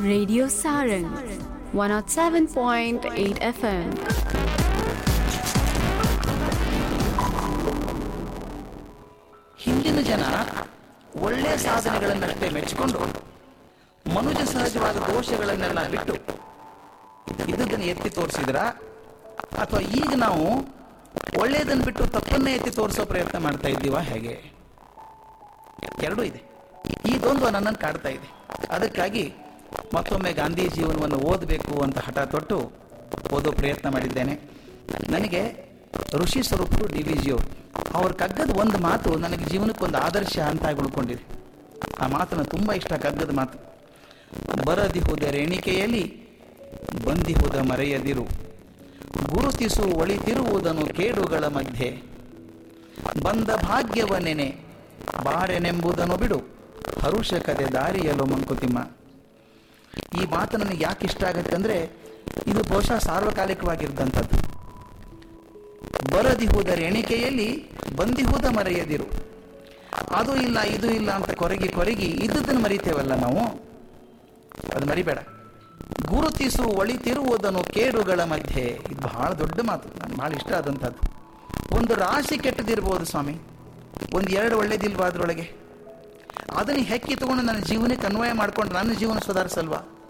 Radio Sarang 107.8 FM. ಹಿಂದಿನ ಜನ ಒಳ್ಳೆಯ ಸಾಧನೆಗಳನ್ನಷ್ಟೇ ಮೆಚ್ಚಿಕೊಂಡು ಮನುಜ ಸಹಜವಾದ ದೋಷಗಳನ್ನೆಲ್ಲ ಬಿಟ್ಟು ಇದ್ದದನ್ನು ಎತ್ತಿ ತೋರಿಸಿದ್ರ ಅಥವಾ ಈಗ ನಾವು ಒಳ್ಳೆಯದನ್ನು ಬಿಟ್ಟು ತಪ್ಪನ್ನೇ ಎತ್ತಿ ತೋರಿಸೋ ಪ್ರಯತ್ನ ಮಾಡ್ತಾ ಇದ್ದೀವ ಹೇಗೆ ಎರಡೂ ಇದೆ ಈ ದ್ವಂದ್ವ ನನ್ನನ್ನು ಕಾಡ್ತಾ ಇದೆ ಅದಕ್ಕಾಗಿ ಮತ್ತೊಮ್ಮೆ ಗಾಂಧಿ ಜೀವನವನ್ನು ಓದಬೇಕು ಅಂತ ಹಠ ತೊಟ್ಟು ಓದೋ ಪ್ರಯತ್ನ ಮಾಡಿದ್ದೇನೆ ನನಗೆ ಋಷಿ ಸ್ವರೂಪರು ಡಿ ವಿ ಜಿಯವರು ಅವ್ರ ಕಗ್ಗದ ಒಂದು ಮಾತು ನನಗೆ ಜೀವನಕ್ಕೊಂದು ಆದರ್ಶ ಅಂತ ಆಗಿ ಉಳ್ಕೊಂಡಿದೆ ಆ ಮಾತನ್ನು ತುಂಬ ಇಷ್ಟ ಕಗ್ಗದ ಮಾತು ಬರದಿಹುದ ರೇಣಿಕೆಯಲ್ಲಿ ಬಂದಿಹುದ ಮರೆಯದಿರು ಗುರುತಿಸು ಒಳಿತಿರುವುದನ್ನು ಕೇಡುಗಳ ಮಧ್ಯೆ ಬಂದ ಭಾಗ್ಯವನೆನೆ ಬಾರೆನೆಂಬುದನ್ನು ಬಿಡು ಹರುಷಕದೆ ದಾರಿಯಲು ಮಂಕುತಿಮ್ಮ ಈ ಮಾತು ನನಗೆ ಯಾಕೆ ಇಷ್ಟ ಆಗತ್ತೆ ಅಂದ್ರೆ ಇದು ಬಹುಶಃ ಸಾರ್ವಕಾಲಿಕವಾಗಿದ್ದಂಥದ್ದು ಬರದಿಹುದರ ಎಣಿಕೆಯಲ್ಲಿ ಬಂದಿಹುದ ಮರೆಯದಿರು ಅದು ಇಲ್ಲ ಇದು ಇಲ್ಲ ಅಂತ ಕೊರಗಿ ಕೊರಗಿ ಇದ್ದದನ್ನು ಮರಿತೇವಲ್ಲ ನಾವು ಅದು ಮರಿಬೇಡ ಗುರುತಿಸು ಒಳಿತಿರುವುದನ್ನು ಕೇಡುಗಳ ಮಧ್ಯೆ ಇದು ಬಹಳ ದೊಡ್ಡ ಮಾತು ನನಗೆ ಬಹಳ ಇಷ್ಟ ಆದಂಥದ್ದು ಒಂದು ರಾಶಿ ಕೆಟ್ಟದಿರ್ಬೋದು ಸ್ವಾಮಿ ಒಂದು ಎರಡು ಒಳ್ಳೇದಿಲ್ವಾ ಅದರೊಳಗೆ ಅದನ್ನು ಹೆಕ್ಕಿ ತಗೊಂಡು ನನ್ನ ಜೀವನಕ್ಕೆ ಅನ್ವಯ ಮಾಡ್ಕೊಂಡು ನನ್ನ ಜೀವನ ಸುಧಾರಿಸಲ್ವಾ